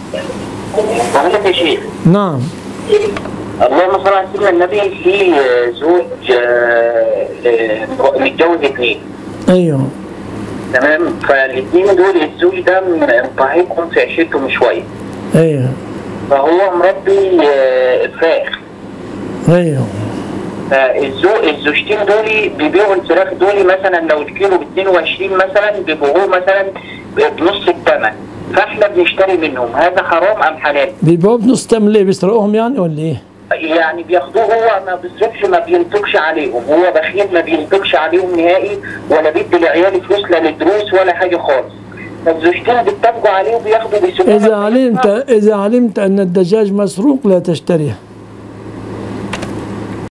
فضيلة يا شيخ نعم اللهم صل على سيدنا النبي في زوج آه، آه، متجوز اثنين ايوه تمام فالاثنين دول الزوج ده مطهقهم في عيشتهم شويه ايوه فهو مربي آه، فراخ ايوه فالزو الزوجتين دول بيبيعوا الفراخ دول مثلا لو الكيلو ب 22 مثلا بيبيعوه مثلا بنص الثمن فاحنا بنشتري منهم هذا حرام ام حلال؟ بيبقوا بنص تم ليه بيسرقوهم يعني ولا ايه؟ يعني بياخدوه هو ما بيصرفش ما بينفقش عليهم هو بخيل ما بينفقش عليهم نهائي ولا بيدي لعياله فلوس لا للدروس ولا حاجه خالص فالزوجتين بيتفقوا عليه وبياخدوا بيسيبوه إذا علمت إذا علمت أن الدجاج مسروق لا تشتريه